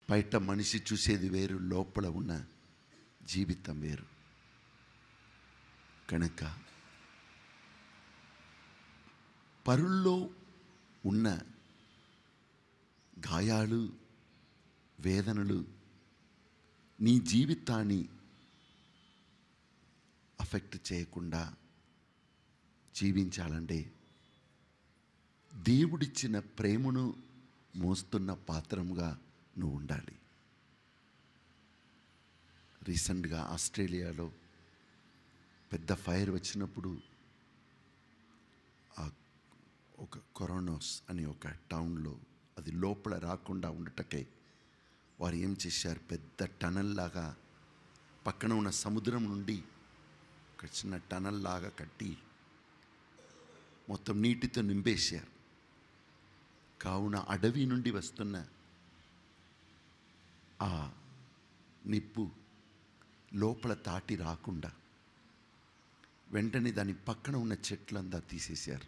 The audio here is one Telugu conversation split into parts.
బయట మనిషి చూసేది వేరు లోపల ఉన్న జీవితం వేరు కనుక పరుల్లో ఉన్న గాయాలు వేదనలు నీ జీవితాన్ని అఫెక్ట్ చేయకుండా జీవించాలంటే దేవుడిచ్చిన ప్రేమను మోస్తున్న పాత్రముగా నువ్వు ఉండాలి రీసెంట్గా ఆస్ట్రేలియాలో పెద్ద ఫైర్ వచ్చినప్పుడు ఆ ఒక కొరోనోస్ అని ఒక టౌన్లో అది లోపల రాకుండా ఉండటకై వారు ఏం చేశారు పెద్ద టనల్ లాగా పక్కన ఉన్న సముద్రం నుండి ఒక చిన్న టనల్ లాగా కట్టి మొత్తం నీటితో నింపేశారు కావున అడవి నుండి వస్తున్న ఆ నిప్పు లోపల తాటి రాకుండా వెంటనే దాని పక్కన ఉన్న చెట్లంతా తీసేశారు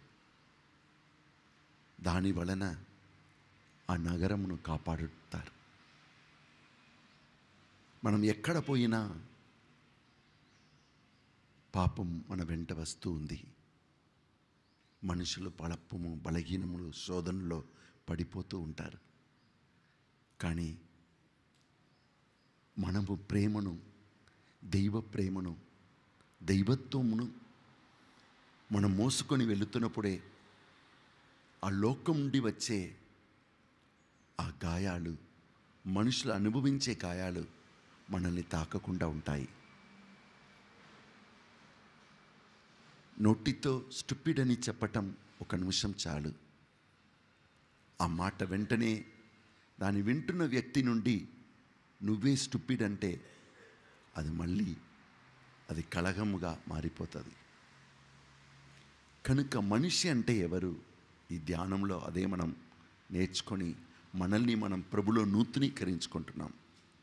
దాని వలన ఆ నగరమును కాపాడుతారు మనం ఎక్కడ పోయినా పాపం మన వెంట వస్తూ ఉంది మనుషులు పళప్పము బలహీనములు శోధనలో పడిపోతూ ఉంటారు కానీ మనము ప్రేమను దైవ ప్రేమను దైవత్వమును మనం మోసుకొని వెళుతున్నప్పుడే ఆ లోకం నుండి వచ్చే ఆ గాయాలు మనుషులు అనుభవించే గాయాలు మనల్ని తాకకుండా ఉంటాయి నోటితో స్టూపిడ్ అని చెప్పటం ఒక నిమిషం చాలు ఆ మాట వెంటనే దాన్ని వింటున్న వ్యక్తి నుండి నువ్వే స్టూపిడ్ అంటే అది మళ్ళీ అది కలగముగా మారిపోతుంది కనుక మనిషి అంటే ఎవరు ఈ ధ్యానంలో అదే మనం నేర్చుకొని మనల్ని మనం ప్రభులో నూతనీకరించుకుంటున్నాం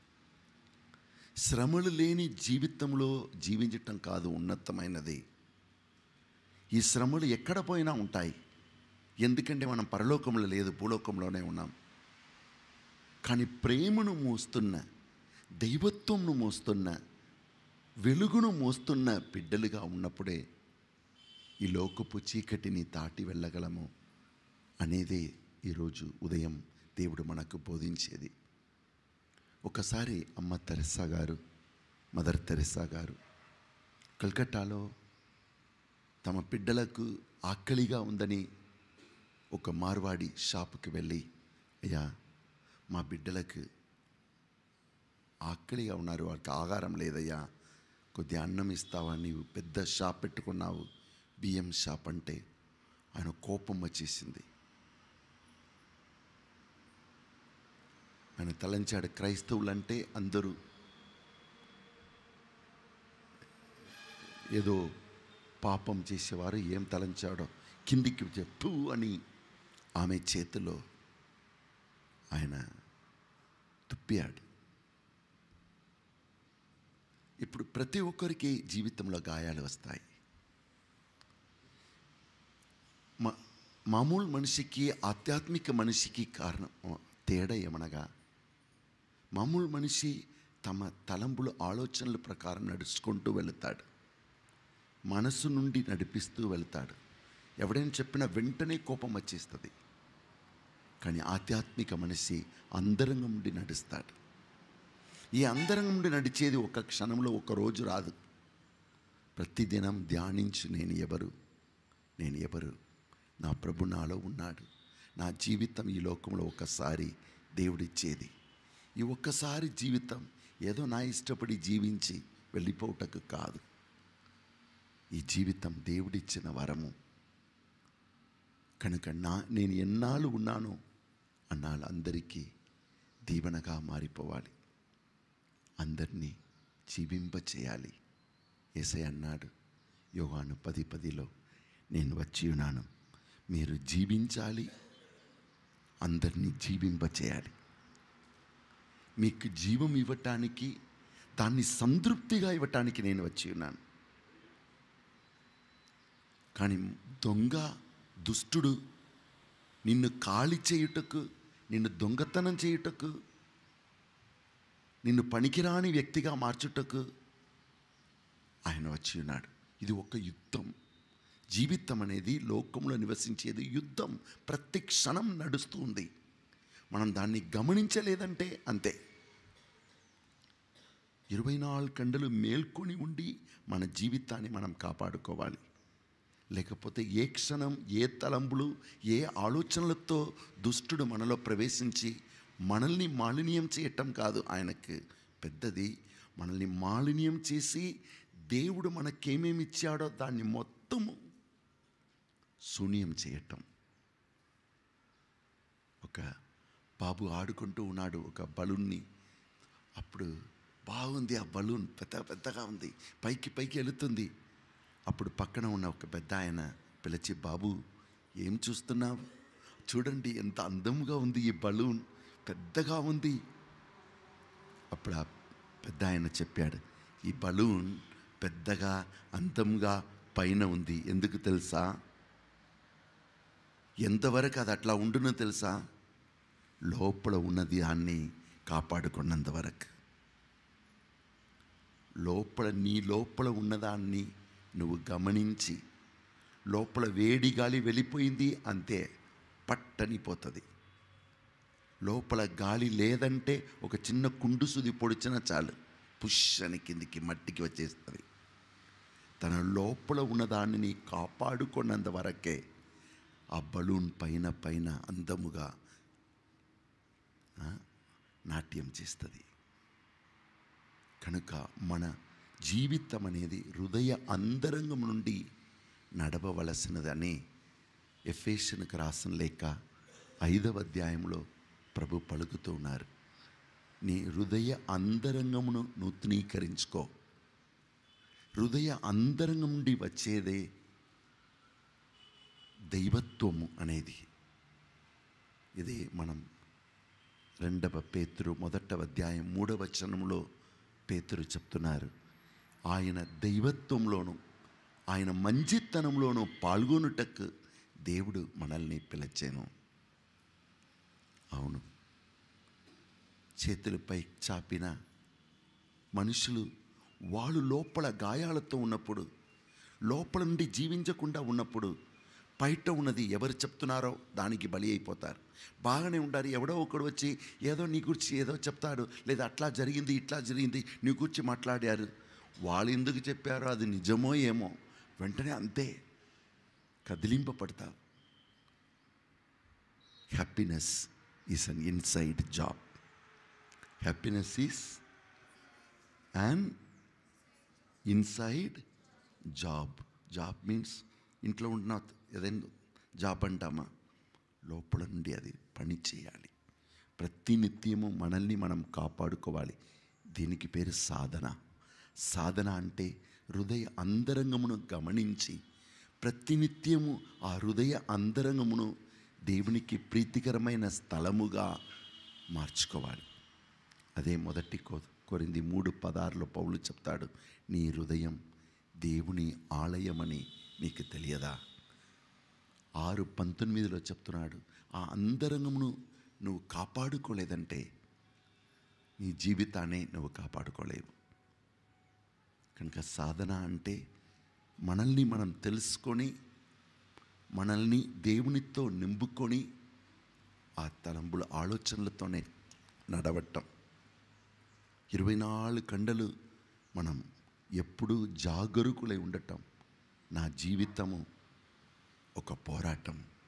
శ్రమలు లేని జీవితంలో జీవించటం కాదు ఉన్నతమైనది ఈ శ్రమలు ఎక్కడ పోయినా ఉంటాయి ఎందుకంటే మనం పరలోకంలో లేదు భూలోకంలోనే ఉన్నాం కానీ ప్రేమను మోస్తున్న దైవత్వంను మోస్తున్న వెలుగును మోస్తున్న బిడ్డలుగా ఉన్నప్పుడే ఈ లోకపు చీకటిని దాటి వెళ్ళగలము అనేదే ఈరోజు ఉదయం దేవుడు మనకు బోధించేది ఒకసారి అమ్మ తెరెస్సా గారు మదర్ తెరెస్సా గారు కల్కట్టాలో తమ బిడ్డలకు ఆకలిగా ఉందని ఒక మార్వాడి షాపుకి వెళ్ళి అయ్యా మా బిడ్డలకు ఆకలిగా ఉన్నారు వాళ్ళకి ఆహారం లేదయ్యా కొద్దిగా అన్నం ఇస్తావా నీవు పెద్ద షాప్ పెట్టుకున్నావు బియ్యం షాప్ అంటే ఆయన కోపం వచ్చేసింది ఆయన తలంచాడు క్రైస్తవులంటే అందరూ ఏదో పాపం చేసేవారు ఏం తలంచాడో కిందికి చెప్పు అని ఆమె చేతిలో ఆయన తుప్పాడు ఇప్పుడు ప్రతి ఒక్కరికి జీవితంలో గాయాలు వస్తాయి మా మామూలు మనిషికి ఆధ్యాత్మిక మనిషికి కారణం తేడా ఏమనగా మామూలు మనిషి తమ తలంపులు ఆలోచనల ప్రకారం నడుచుకుంటూ వెళుతాడు మనసు నుండి నడిపిస్తూ వెళ్తాడు ఎవడైనా చెప్పినా వెంటనే కోపం వచ్చేస్తుంది కానీ ఆధ్యాత్మిక మనిషి అంతరంగం నుండి నడుస్తాడు ఈ అంతరంగం నుండి నడిచేది ఒక క్షణంలో ఒక రోజు రాదు ప్రతిదినం ధ్యానించు నేను ఎవరు నేను ఎవరు నా ప్రభు నాలో ఉన్నాడు నా జీవితం ఈ లోకంలో ఒకసారి దేవుడిచ్చేది ఈ ఒక్కసారి జీవితం ఏదో నా ఇష్టపడి జీవించి వెళ్ళిపోవటకు కాదు ఈ జీవితం దేవుడిచ్చిన వరము కనుక నా నేను ఎన్నాళ్ళు ఉన్నానో అన్నాళ్ళు అందరికీ దీవెనగా మారిపోవాలి అందరినీ జీవింప చేయాలి ఏసై అన్నాడు యోగాను పది పదిలో నేను వచ్చి ఉన్నాను మీరు జీవించాలి అందరినీ జీవింప చేయాలి మీకు జీవం ఇవ్వటానికి దాన్ని సంతృప్తిగా ఇవ్వటానికి నేను వచ్చి ఉన్నాను కానీ దొంగ దుష్టుడు నిన్ను ఖాళీ చేయుటకు నిన్ను దొంగతనం చేయుటకు నిన్ను పనికిరాని వ్యక్తిగా మార్చుటకు ఆయన వచ్చి ఉన్నాడు ఇది ఒక యుద్ధం జీవితం అనేది లోకంలో నివసించేది యుద్ధం ప్రతి క్షణం నడుస్తుంది మనం దాన్ని గమనించలేదంటే అంతే ఇరవై నాలుగు గంటలు మేల్కొని ఉండి మన జీవితాన్ని మనం కాపాడుకోవాలి లేకపోతే ఏ క్షణం ఏ తలంపులు ఏ ఆలోచనలతో దుష్టుడు మనలో ప్రవేశించి మనల్ని మాలిన్యం చేయటం కాదు ఆయనకు పెద్దది మనల్ని మాలిన్యం చేసి దేవుడు మనకేమేమి ఇచ్చాడో దాన్ని మొత్తము శూన్యం చేయటం ఒక బాబు ఆడుకుంటూ ఉన్నాడు ఒక బలూన్ని అప్పుడు బాగుంది ఆ బలూన్ పెద్ద పెద్దగా ఉంది పైకి పైకి వెళుతుంది అప్పుడు పక్కన ఉన్న ఒక పెద్ద ఆయన పిలిచి బాబు ఏం చూస్తున్నావు చూడండి ఎంత అందంగా ఉంది ఈ బలూన్ పెద్దగా ఉంది అప్పుడు ఆ పెద్ద ఆయన చెప్పాడు ఈ బలూన్ పెద్దగా అందంగా పైన ఉంది ఎందుకు తెలుసా ఎంతవరకు అది అట్లా ఉండునో తెలుసా లోపల ఉన్నది దాన్ని కాపాడుకున్నంత వరకు లోపల నీ లోపల ఉన్నదాన్ని నువ్వు గమనించి లోపల వేడి గాలి వెళ్ళిపోయింది అంతే పట్టనిపోతుంది లోపల గాలి లేదంటే ఒక చిన్న కుండు సుది పొడిచిన చాలు పుష్ అని కిందికి మట్టికి వచ్చేస్తుంది తన లోపల ఉన్నదాన్ని నీ కాపాడుకున్నంత వరకే ఆ బలూన్ పైన పైన అందముగా ఆ, నాట్యం చేస్తుంది కనుక మన జీవితం అనేది హృదయ అంతరంగం నుండి నడవవలసినదని ఎఫేషన్కి రాసిన లేక ఐదవ అధ్యాయంలో ప్రభు పలుకుతూ ఉన్నారు నీ హృదయ అంతరంగమును నూతనీకరించుకో హృదయ అంతరంగం నుండి వచ్చేదే దైవత్వము అనేది ఇది మనం రెండవ పేతురు మొదటవ అధ్యాయం మూడవ వచనంలో పేతురు చెప్తున్నారు ఆయన దైవత్వంలోను ఆయన మంచితనంలోనూ పాల్గొనుటకు దేవుడు మనల్ని పిలిచాను అవును చేతులపై చాపిన మనుషులు వాళ్ళు లోపల గాయాలతో ఉన్నప్పుడు లోపల నుండి జీవించకుండా ఉన్నప్పుడు బయట ఉన్నది ఎవరు చెప్తున్నారో దానికి బలి అయిపోతారు బాగానే ఉంటారు ఎవడో ఒకడు వచ్చి ఏదో నీ గురించి ఏదో చెప్తాడు లేదా అట్లా జరిగింది ఇట్లా జరిగింది నీ గురించి మాట్లాడారు వాళ్ళు ఎందుకు చెప్పారో అది నిజమో ఏమో వెంటనే అంతే కదిలింపబడతావు happiness is an inside job happiness is and inside job job means ఇంట్లో ఉంటున్నా ఏదైనా జాబ్ అంటామా లోపల నుండి అది పని చేయాలి ప్రతి నిత్యము మనల్ని మనం కాపాడుకోవాలి దీనికి పేరు సాధన సాధన అంటే హృదయ అంతరంగమును గమనించి ప్రతినిత్యము ఆ హృదయ అంతరంగమును దేవునికి ప్రీతికరమైన స్థలముగా మార్చుకోవాలి అదే మొదటి కొ కొరింది మూడు పదార్లో పౌలు చెప్తాడు నీ హృదయం దేవుని ఆలయమని నీకు తెలియదా ఆరు పంతొమ్మిదిలో చెప్తున్నాడు ఆ అంతరంగమును నువ్వు కాపాడుకోలేదంటే నీ జీవితాన్ని నువ్వు కాపాడుకోలేవు కనుక సాధన అంటే మనల్ని మనం తెలుసుకొని మనల్ని దేవునితో నింపుకొని ఆ తలంపుల ఆలోచనలతోనే నడవటం ఇరవై నాలుగు గంటలు మనం ఎప్పుడూ జాగరూకులై ఉండటం నా జీవితము ఒక పోరాటం